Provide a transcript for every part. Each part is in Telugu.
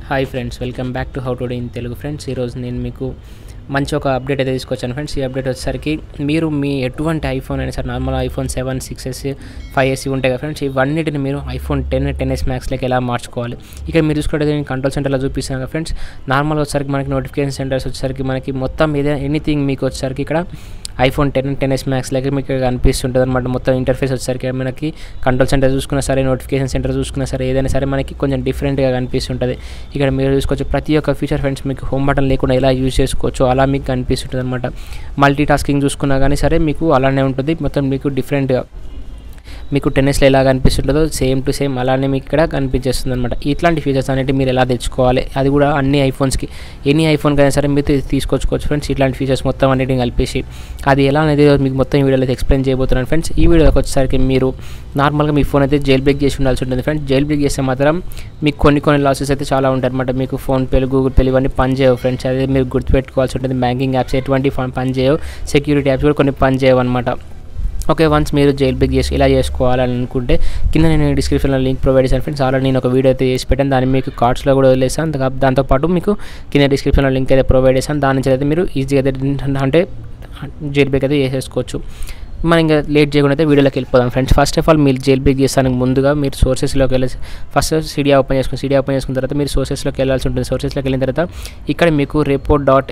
hi friends welcome back to how to in Telugu friends ఈరోజు నేను మీకు మంచి ఒక అప్డేట్ అయితే తీసుకొచ్చాను ఫ్రెండ్స్ ఈ అప్డేట్ వచ్చేసరికి మీరు మీ ఎటువంటి ఐఫోన్ అయినా సరే normal iPhone seven six S five S ఉంటాయి కదా ఫ్రెండ్స్ ఇవన్నిటిని మీరు ఐఫోన్ టెన్ టెన్ ఎస్ మ్యాక్స్లోకి ఎలా మార్చుకోవాలి ఇక్కడ మీరు చూసుకుంటే నేను కంట్రోల్ సెంటర్లో చూపిస్తాను కదా ఫ్రెండ్స్ నార్మల్ వచ్చేసరికి మనకి నోటిఫికేషన్ సెంటర్స్ వచ్చేసరికి మనకి మొత్తం ఏదైనా ఎనీథింగ్ మీకు వచ్చేసరికి ఇక్కడ iPhone ten ten S Max లెక్క మీకు ఇక్కడ కనిపిస్తుంటుంది అనమాట మొత్తం ఇంటర్ఫేస్ వచ్చేసరికి మనకి కంట్రోల్ సెంటర్ చూసుకున్నా సరే నోటిఫికేషన్ సెంటర్ చూసుకున్నా సరే ఏదైనా సరే మనకి కొంచెం డిఫరెంట్గా కనిపిస్తుంటుంది ఇక్కడ మీరు చూసుకోవచ్చు ప్రతి ఒక్క ఫీచర్ ఫ్రెండ్స్ మీకు హోమ్ బటన్ లేకుండా ఎలా యూజ్ చేసుకోవచ్చు అలా మీకు కనిపిస్తుంటుంది అనమాట మల్టీ టాస్కింగ్ చూసుకున్నా కానీ సరే మీకు అలానే ఉంటుంది మొత్తం మీకు డిఫరెంట్గా మీకు టెన్నిస్లో ఎలా కనిపిస్తుంటుందో సేమ్ టు సేమ్ అలానే మీకు ఇక్కడ కనిపించేస్తుంది అనమాట ఇట్లాంటి ఫీచర్స్ అనేవి మీరు ఎలా తెచ్చుకోవాలి అది కూడా అన్ని ఐఫోన్స్కి ఎనీ ఐఫోన్కి అయినా సరే మీరు తీసుకొచ్చుకోవచ్చు ఫ్రెండ్స్ ఇట్లాంటి ఫీచర్స్ మొత్తం అన్నిటిని కలిపేసి అది ఎలా అనేది మీకు మొత్తం ఈ వీడియోలో అయితే ఎక్స్ప్లెయిన్ చేయబోతున్నాను ఫ్రెండ్స్ ఈ వీడియోకి వచ్చేసరికి మీరు నార్మల్గా మీ ఫోన్ అయితే జైల్ బ్రేక్ చేసి ఉండాల్సి ఉంటుంది ఫ్రెండ్స్ జైల్ బ్రేక్ చేస్తే మాత్రం మీకు కొన్ని కొన్ని లాసెస్ అయితే చాలా ఉంటాయి అనమాట మీకు ఫోన్పేలు గూగుల్ పేలు ఇవన్నీ పని చేయవు ఫ్రెండ్స్ అదే మీరు గుర్తుపెట్టుకోవాల్సి ఉంటుంది బ్యాంకింగ్ యాప్స్ ఎటువంటి పని చేయవు సెక్యూరిటీ యాప్స్ కూడా కొన్ని పని చేయవు అనమాట ఓకే వన్స్ మీరు జైల్ బ్రేక్ చేసి ఇలా చేసుకోవాలని అనుకుంటే కింద నేను డిస్క్రిప్షన్లో లింక్ ప్రొవైడ్ చేశాను ఫ్రెండ్స్ ఆల్రెడీ నేను ఒక వీడియో అయితే చేసి పెట్టాను దాన్ని మీకు కార్డ్స్లో కూడా వదిలేసాను దా- దాంతోపాటు మీకు కింద డిస్క్రిప్షన్లో లింక్ అయితే ప్రొవైడ్ చేశాను దాని నుంచి అయితే మీరు ఈజీగా అయితే అంటే జైల్ బ్రేక్ అయితే చేసేసుకోవచ్చు మనం ఇంకా లేట్ చేయకుండా అయితే వీడియోలోకి వెళ్ళిపోదాం ఫ్రెండ్స్ ఫస్ట్ ఆఫ్ ఆల్ మీరు జైల్ బ్రేక్ చేస్తానికి ముందుగా మీరు సోర్సెస్లోకి వెళ్ళి ఫస్ట్ సిడియా ఓపెన్ చేసుకుని సిడియా ఓపెన్ చేసుకున్న తర్వాత మీరు సోర్సెస్లోకి వెళ్ళాల్సి ఉంటుంది సోర్సెస్లోకి వెళ్ళిన తర్వాత ఇక్కడ మీకు రేపో డాట్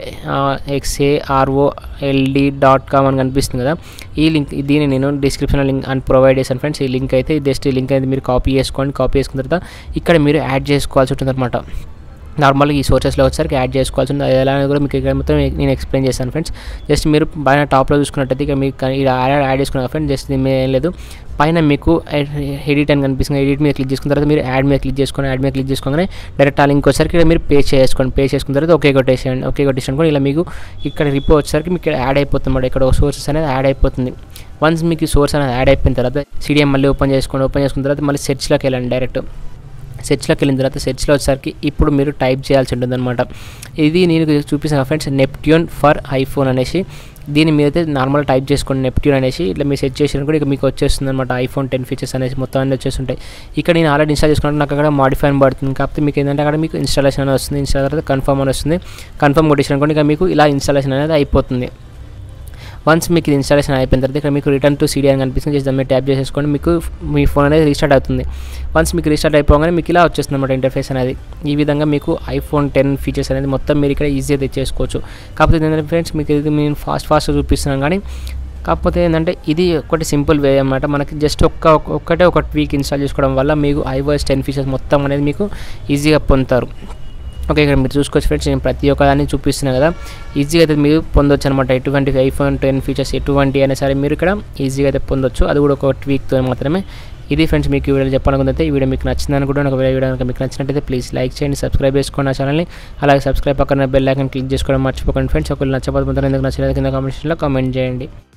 ఎక్స్ఏఆర్ఓఎల్డి డాట్ కామ్ అని కనిపిస్తుంది కదా ఈ లింక్ దీన్ని నేను డిస్క్రిప్షన్లో లింక్ అని ప్రొవైడ్ చేశాను ఫ్రెండ్స్ ఈ లింక్ అయితే జస్ట్ ఈ లింక్ అయితే మీరు కాపీ చేసుకోండి కాపీ చేసుకున్న తర్వాత ఇక్కడ మీరు యాడ్ చేసుకోవాల్సి ఉంటుంది అనమాట నార్మల్గా ఈ సోర్సెస్లో వచ్చేసరికి యాడ్ చేసుకోవాల్సి ఉంది అది ఎలా అనేది కూడా మీకు ఇక్కడ మొత్తం నేను ఎక్స్ప్లెయిన్ చేశాను ఫ్రెండ్స్ జస్ట్ మీరు పైన టాప్లో చూసుకున్నట్టయితే ఇక మీకు ఇక్కడ యాడ్ యాడ్ చేసుకున్నారు ఫ్రెండ్స్ జస్ట్ దీని మీద ఏం లేదు పైన మీకు ఎడిట్ అని కనిపిస్తుంది ఎడిట్ మీద క్లిక్ చేసుకున్న తర్వాత మీరు యాడ్ మీద క్లిక్ చేసుకొని యాడ్ మీద క్లిక్ చేసుకోగానే డైరెక్ట్ ఆ లింక్ వచ్చేసరికి ఇక్కడ మీరు పే చేసుకోండి పే చేసుకున్న తర్వాత ఒకే కొట్టేసేయండి ఒకే కొట్టేసాను కూడా ఇలా మీకు ఇక్కడ రిపో వచ్చేసరికి మీకు ఇక్కడ యాడ్ అయిపోతుంది అన్నమాట ఇక్కడ సోర్సెస్ అనేది యాడ్ అయిపోతుంది వన్స్ మీకు సోర్స్ అనేది యాడ్ అయిపోయిన తర్వాత సిడిఎం మళ్ళీ ఓపెన్ చేసుకోండి ఓపెన్ చేసుకున్న తర్వాత మళ్ళీ సెర్చ్లోకి వెళ్ళండి డైరెక్ట్ సెర్చ్లోకి వెళ్ళిన తర్వాత సెర్చ్లో వచ్చేసరికి ఇప్పుడు మీరు టైప్ చేయాల్సి ఉంటుంది అనమాట ఇది నేను చూపిస్తాను ఫ్రెండ్స్ నెప్ట్యూన్ ఫర్ ఐఫోన్ అనేసి దీని మీద అయితే నార్మల్ టైప్ చేసుకోండి నెప్ట్యూన్ అనేసి ఇట్లా మీరు సెట్ చేసిన కూడా ఇక మీకు వచ్చేస్తుంది అనమాట ఐఫోన్ టెన్ ఫీచర్స్ అనేసి మొత్తం అన్నీ వచ్చేస్తుంటాయి ఇక్కడ నేను ఆల్రెడీ ఇన్స్టాల్ చేసుకున్నాను నాకు అక్కడ మాడిఫై అని పడుతుంది కాకపోతే మీకు ఏంటంటే అక్కడ మీకు ఇన్స్టాలేషన్ అని వస్తుంది ఇన్స్టాల్ తర్వాత కన్ఫర్మ్ అని వస్తుంది కన్ఫర్మ్ కొట్టేసిన కూడా ఇక మీకు ఇలా ఇన్స్టాలేషన్ అనేది అయిపోతుంది వన్స్ మీకు ఇది ఇన్స్టాలేషన్ అయిపోయిన తర్వాత ఇక్కడ మీకు రిటర్న్ టు సిడి అని కనిపిస్తుంది చేసి దాన్ని ట్యాప్ చేసేసుకోండి మీకు మీ ఫోన్ అనేది రీస్టార్ట్ అవుతుంది వన్స్ మీకు రీస్టార్ట్ అయిపోగానే మీకు ఇలా వచ్చేస్తుంది అనమాట ఇంటర్ఫేస్ అనేది ఈ విధంగా మీకు ఐఫోన్ టెన్ ఫీచర్స్ అనేది మొత్తం మీరు ఇక్కడ ఈజీగా తెచ్చేసుకోవచ్చు కాకపోతే ఏంటంటే ఫ్రెండ్స్ మీకు ఇది నేను ఫాస్ట్ ఫాస్ట్ చూపిస్తున్నాను కానీ కాకపోతే ఏంటంటే ఇది ఒకటి సింపుల్ వే అనమాట మనకి జస్ట్ ఒక్క ఒక్కటే ఒక ట్వీక్ ఇన్స్టాల్ చేసుకోవడం వల్ల మీకు ఐవాయిస్ టెన్ ఫీచర్స్ మొత్తం అనేది మీకు ఈజీగా పొందుతారు ఓకే ఇక్కడ మీరు చూసుకోవచ్చు ఫ్రెండ్స్ నేను ప్రతి ఒక్క దాన్ని చూపిస్తున్నాను కదా ఈజీగా అయితే మీరు పొందొచ్చు అనమాట ఎటువంటి ఐఫోన్ టెన్ ఫీచర్స్ ఎటువంటి అయినా సరే మీరు ఇక్కడ ఈజీగా అయితే పొందొచ్చు అది కూడా ఒక ట్వీక్తో మాత్రమే ఇది ఫ్రెండ్స్ మీకు ఈ వీడియో చెప్పాలనుకుంటే ఈ వీడియో మీకు నచ్చిందని కూడా ఒక వీడియో కనుక మీకు నచ్చినట్టయితే ప్లీజ్ లైక్ చేయండి సబ్స్క్రైబ్ చేసుకోండి నా ఛానల్ని అలాగే సబ్స్క్రైబ్ పక్కన బెల్ ఐకన్ క్లిక్ చేసుకోవడం మర్చిపోకండి ఫ్రెండ్స్ ఒకవేళ నచ్చకపోతే ఎందుకు నచ్చలేదు కింద కామెంట్స్లో కామెంట్ చేయండి